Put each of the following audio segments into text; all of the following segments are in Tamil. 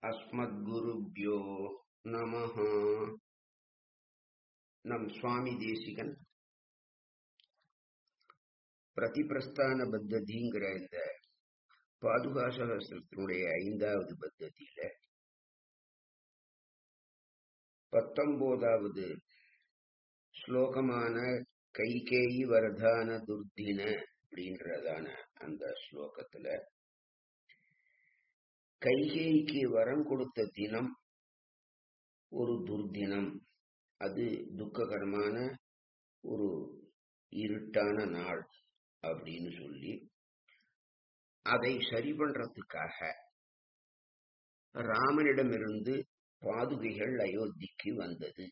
அஸ்மத்குருப்யோ நமஹ நம் சுவாமி தேசிகன் பிரதிபிரஸ்தான பத்ததிங்கிற இந்த பாதுகா சகசிரத்தினுடைய ஐந்தாவது பத்ததியில பத்தொன்பதாவது ஸ்லோகமான கைகேயி வரதான துர்தின அப்படின்றதான அந்த ஸ்லோகத்துல கைகேயிக்கு வரம் கொடுத்த தினம் ஒரு துர்தினம் அது துக்ககரமான ஒரு இருட்டான நாள் அப்படின்னு சொல்லி அதை சரி பண்றதுக்காக ராமனிடமிருந்து பாதுகைகள் அயோத்திக்கு வந்தது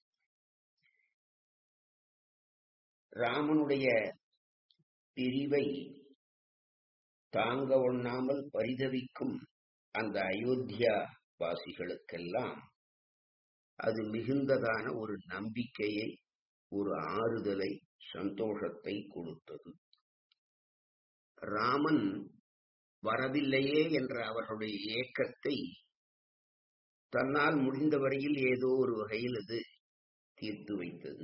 ராமனுடைய பிரிவை தாங்க ஒண்ணாமல் பரிதவிக்கும் அந்த அயோத்தியா வாசிகளுக்கெல்லாம் அது மிகுந்ததான ஒரு நம்பிக்கையை ஒரு ஆறுதலை சந்தோஷத்தை கொடுத்தது ராமன் வரவில்லையே என்ற அவர்களுடைய ஏக்கத்தை தன்னால் முடிந்த வரையில் ஏதோ ஒரு வகையில் அது தீர்த்து வைத்தது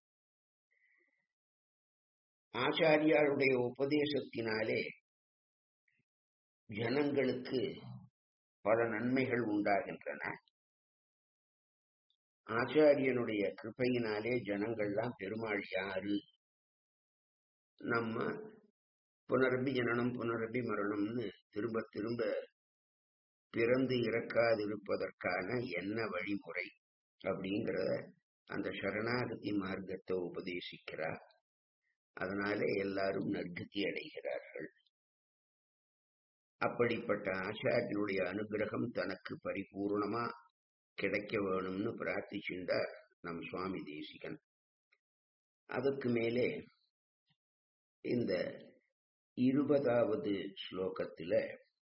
ஆச்சாரியாருடைய உபதேசத்தினாலே ஜனங்களுக்கு பல நன்மைகள் உண்டாகின்றன ஆச்சாரியனுடைய கிருப்பையினாலே ஜனங்கள்லாம் பெருமாள் யாரு நம்ம புனரபி ஜனனம் புனரபி மரணம்னு திரும்ப திரும்ப பிறந்து இறக்காதிருப்பதற்கான என்ன வழிமுறை அப்படிங்கிற அந்த சரணாகதி மார்க்கத்தை உபதேசிக்கிறார் அதனால எல்லாரும் நற்கதி அடைகிறார்கள் அப்படிப்பட்ட ஆச்சாரியனுடைய அனுகிரகம் தனக்கு பரிபூர்ணமா கிடைக்க வேணும்னு பிரார்த்திச்சுண்டார் நம் சுவாமி தேசிகன் அதுக்கு மேலே இந்த இருபதாவது ஸ்லோகத்தில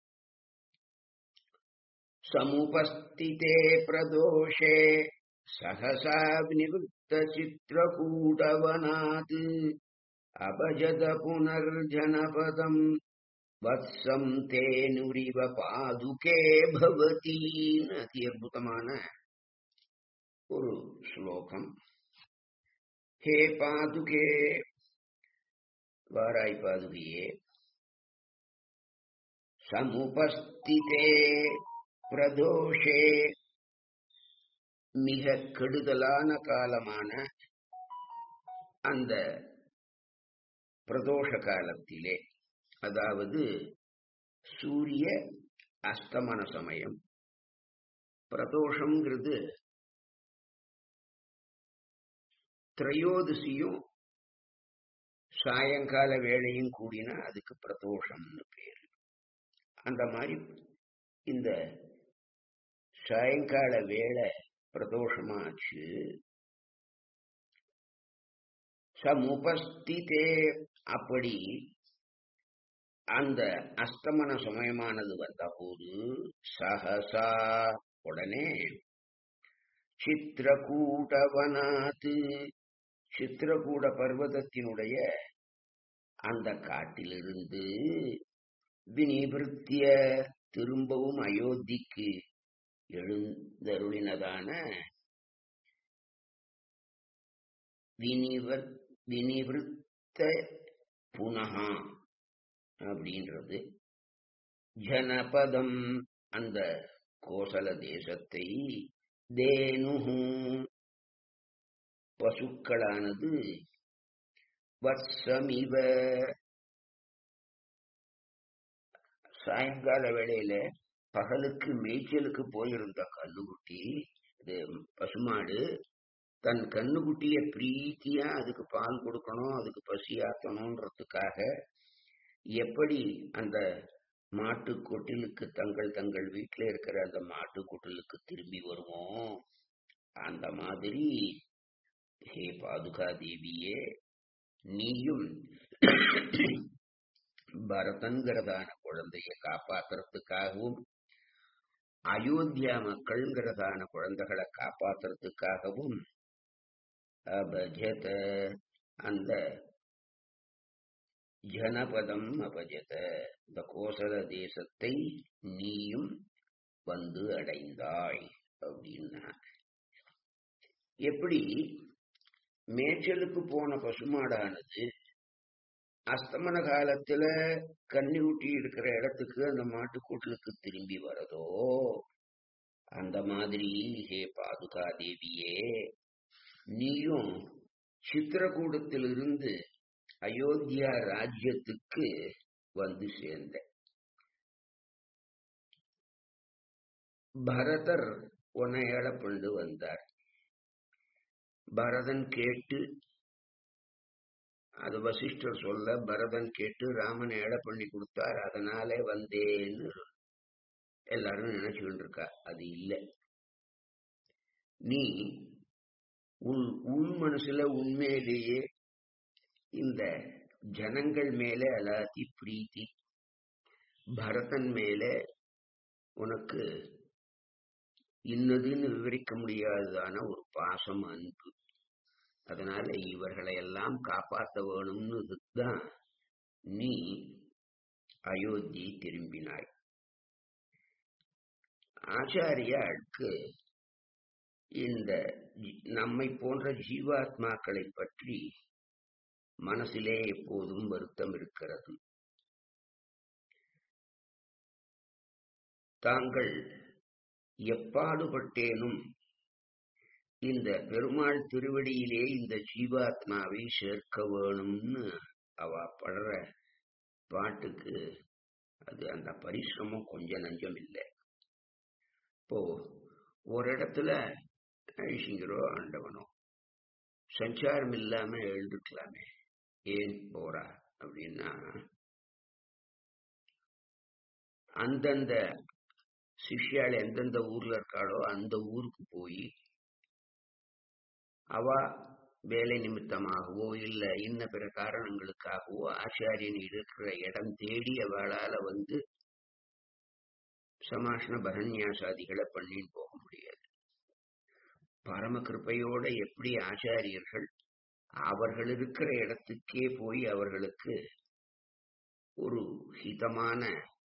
சமுபஸ்திதே பிரதோஷே சகசா நிவృத்த சித்திரகூடவனாத் அபஜத புனர்ஜனபதம் வத்சம் தேனுரிவ பாதுகே பவதீன் அதி அற்புதமான ஒரு ஸ்லோகம் ஹே பாதுகே வாராய் பாதுகையே சமுபஸ்திதே பிரதோஷே மிக கெடுதலான காலமான அந்த பிரதோஷ காலத்திலே அதாவது சூரிய அஸ்தமன சமயம் பிரதோஷங்கிறது திரையோதசியும் சாயங்கால வேளையும் கூடினா அதுக்கு பிரதோஷம்னு பேரு அந்த மாதிரி இந்த சாயங்கால வேளை பிரதோஷமாச்சு சமுபஸ்திதே அப்படி அந்த அஸ்தமன சமயமானது வந்த போது சகசா உடனே சித்திரகூடவனாத்து சித்திரகூட பர்வதத்தினுடைய அந்த காட்டிலிருந்து வினிபிருத்திய திரும்பவும் அயோத்திக்கு எழுந்தருளினதான வினிவர் வினிவிருத்த புனகா அப்படின்றது ஜனபதம் அந்த கோசல தேசத்தை தேனு பசுக்களானது வத்சமிவ சாயங்கால வேளையில பகலுக்கு மேய்ச்சலுக்கு போயிருந்த கண்ணுக்குட்டி இது பசுமாடு தன் கண்ணுக்குட்டிய பிரீத்தியா அதுக்கு பால் கொடுக்கணும் அதுக்கு பசியாக்கணும்ன்றதுக்காக எப்படி அந்த மாட்டு கொட்டிலுக்கு தங்கள் தங்கள் வீட்டில் இருக்கிற அந்த மாட்டு கொட்டிலுக்கு திரும்பி வருவோம் அந்த மாதிரி ஹே பாதுகா தேவியே நீயும் பரதன்கிறதான குழந்தைய காப்பாத்துறதுக்காகவும் அயோத்தியா மக்கள்ங்கிறதான குழந்தைகளை காப்பாத்துறதுக்காகவும் அபஜத அந்த ஜனபதம் அபஜத இந்த கோசல தேசத்தை நீயும் வந்து அடைந்தாய் அப்படின்னா எப்படி மேய்ச்சலுக்கு போன பசுமாடானது அஸ்தமன காலத்துல கன்னி ஊட்டி இருக்கிற இடத்துக்கு அந்த மாட்டுக்கூட்டலுக்கு திரும்பி வரதோ அந்த மாதிரி ஹே பாதுகா தேவியே நீயும் சித்திரகூடத்திலிருந்து அயோத்தியா ராஜ்யத்துக்கு வந்து சேர்ந்த பரதர் உன்னை ஏழை கொண்டு வந்தார் பரதன் கேட்டு அது வசிஷ்டர் சொல்ல பரதன் கேட்டு ராமன் ஏழை பண்ணி கொடுத்தார் அதனாலே வந்தேன்னு எல்லாரும் நினைச்சுக்கிட்டு இருக்கா அது இல்லை நீ உன் உள் மனசுல உண்மையிலேயே இந்த ஜனங்கள் மேல அலாதி பிரீத்தி பரதன் மேல உனக்கு இன்னதுன்னு விவரிக்க முடியாததான ஒரு பாசம் அன்பு அதனால இவர்களை எல்லாம் காப்பாற்ற வேணும்னு தான் நீ அயோத்தி திரும்பினாய் ஆச்சாரியாளுக்கு இந்த நம்மை போன்ற ஜீவாத்மாக்களை பற்றி மனசிலே எப்போதும் வருத்தம் இருக்கிறது தாங்கள் எப்பாடுபட்டேனும் இந்த பெருமாள் திருவடியிலே இந்த ஜீவாத்மாவை சேர்க்க வேணும்னு அவ படுற பாட்டுக்கு அது அந்த பரிசிரமம் கொஞ்சம் நஞ்சம் இல்லை இப்போ ஒரு இடத்துல ஐசிங்கரோ ஆண்டவனோ சஞ்சாரம் இல்லாம எழுந்துக்கலாமே ஏன் போறா அப்படின்னா அந்தந்த சிஷ்யாள் எந்தெந்த ஊர்ல இருக்காளோ அந்த ஊருக்கு போய் அவ வேலை நிமித்தமாகவோ இல்ல இன்ன பிற காரணங்களுக்காகவோ ஆச்சாரியன் இருக்கிற இடம் தேடி அவளால வந்து சமாஷண பரநியாசாதிகளை பண்ணின்னு போக முடியாது பரம கிருப்பையோட எப்படி ஆச்சாரியர்கள் அவர்கள் இருக்கிற இடத்துக்கே போய் அவர்களுக்கு ஒரு ஹிதமான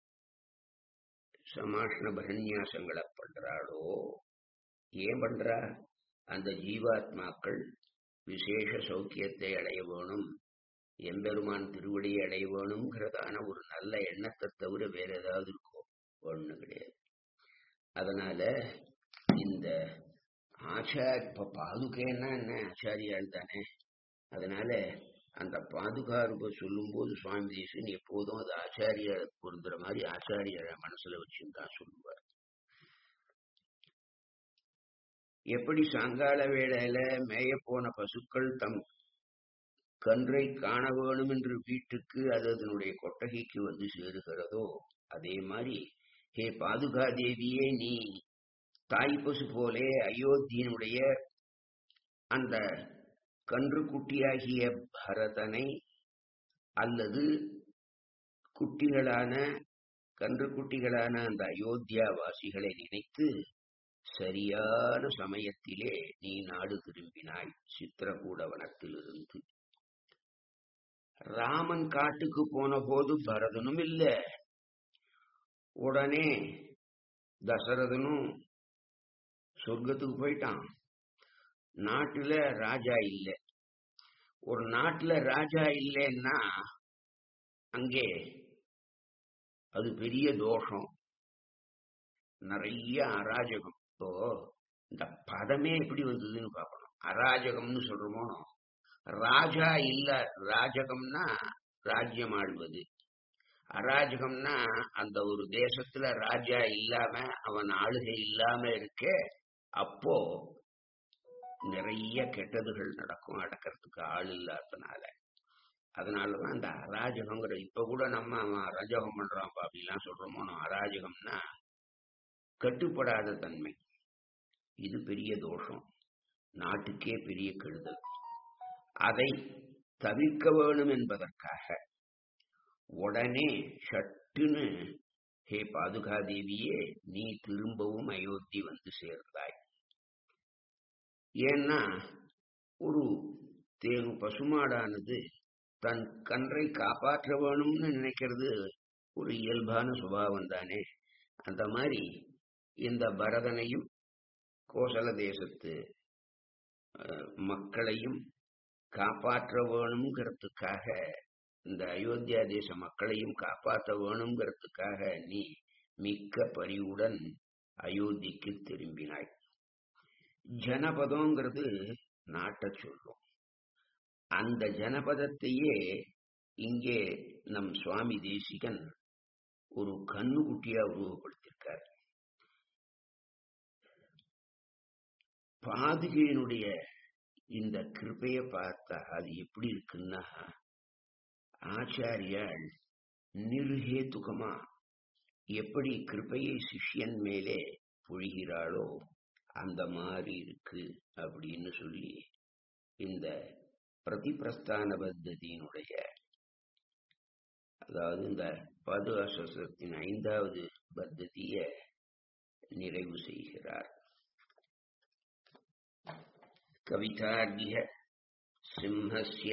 சமாஷண பரநியாசங்களை பண்றாளோ ஏன் பண்றா அந்த ஜீவாத்மாக்கள் விசேஷ சௌக்கியத்தை அடைய வேணும் எம்பெருமான் திருவடியை அடைய வேணுங்கிறதான ஒரு நல்ல எண்ணத்தை தவிர வேற ஏதாவது இருக்கோ ஒண்ணு கிடையாது அதனால இந்த ஆச்சார் இப்ப பாதுகைன்னா என்ன ஆச்சாரியால் தானே அதனால அந்த பாதுகாப்பு சொல்லும் போது சுவாமி தேசன் எப்போதும் அது ஆச்சாரியார் பொருந்துற மாதிரி ஆச்சாரியரை மனசுல வச்சுன்னு தான் சொல்லுவார் எப்படி சாயங்கால வேளையில மேய போன பசுக்கள் தம் கன்றை காண வேணும் என்று வீட்டுக்கு அது அதனுடைய கொட்டகைக்கு வந்து சேருகிறதோ அதே மாதிரி ஹே பாதுகா தேவியே நீ தாய் பசு போலே அயோத்தியினுடைய அந்த கன்று குட்டியாகிய பரதனை அல்லது குட்டிகளான கன்று குட்டிகளான அந்த அயோத்தியா வாசிகளை நினைத்து சரியான சமயத்திலே நீ நாடு திரும்பினாய் சித்திரகூட வனத்திலிருந்து ராமன் காட்டுக்கு போன போது பரதனும் இல்ல உடனே தசரதனும் சொர்க்கத்துக்கு போயிட்டான் நாட்டுல ராஜா இல்ல ஒரு நாட்டுல ராஜா இல்லைன்னா அங்கே அது பெரிய தோஷம் நிறைய அராஜகம் இப்போ இந்த பதமே எப்படி வந்ததுன்னு பார்க்கணும் அராஜகம்னு சொல்றோமோ ராஜா இல்ல ராஜகம்னா ராஜ்யம் ஆள்வது அராஜகம்னா அந்த ஒரு தேசத்துல ராஜா இல்லாம அவன் ஆளுகை இல்லாம இருக்க அப்போ நிறைய கெட்டதுகள் நடக்கும் அடக்கிறதுக்கு ஆள் இல்லாதனால அதனாலதான் இந்த அராஜகங்கிற இப்ப கூட நம்ம அவன் அராஜகம் பண்றான் அப்படிலாம் சொல்றோமோ அராஜகம்னா கட்டுப்படாத தன்மை இது பெரிய தோஷம் நாட்டுக்கே பெரிய கெடுதல் அதை தவிர்க்க வேணும் என்பதற்காக உடனே சட்டுன்னு ஹே பாதுகா தேவியே நீ திரும்பவும் அயோத்தி வந்து சேர்ந்தாய் ஏன்னா ஒரு தேனு பசுமாடானது தன் கன்றை காப்பாற்ற வேணும்னு நினைக்கிறது ஒரு இயல்பான சுபாவம் தானே அந்த மாதிரி இந்த பரதனையும் கோசல தேசத்து அஹ், மக்களையும் காப்பாற்ற வேணுங்கிறதுக்காக இந்த அயோத்தியா தேச மக்களையும் காப்பாற்ற வேணுங்கிறதுக்காக நீ மிக்க பரிவுடன் அயோத்திக்கு திரும்பினாய் ஜனபதங்கிறது நாட்டை சொல்லும் அந்த ஜனபதத்தையே இங்கே நம் சுவாமி தேசிகன் ஒரு கண்ணுக்குட்டியா உருவப்படுத்தியிருக்கார் பாதுகையினுடைய இந்த கிருபைய பார்த்தா அது எப்படி இருக்குன்னா ஆச்சாரியால் நிர்ஹேதுகமா எப்படி கிருபையை சிஷ்யன் மேலே பொழிகிறாளோ அந்த மாதிரி இருக்கு அப்படின்னு சொல்லி இந்த பிரதிபிரஸ்தான பத்ததியினுடைய அதாவது இந்த பது அசசத்தின் ஐந்தாவது பத்ததிய நிறைவு செய்கிறார் கவிதார்கிய சிம்ஹஸ்ய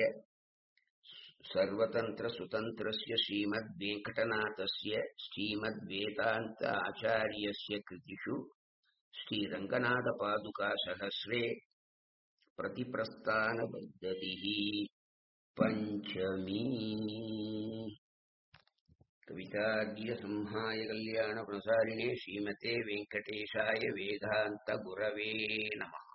सर्वतन्त्रसुतन्त्रस्य श्रीमद्वेङ्कटनाथस्य श्रीमद्वेदान्त आचार्यस्य कृतिषु श्रीरङ्गनाथपादुकासहस्रे प्रतिप्रस्थानपद्धतिः पञ्चमी कवितार्यसंहाय कल्याणप्रसारिणे श्रीमते वेङ्कटेशाय वेदान्तगुरवे नमः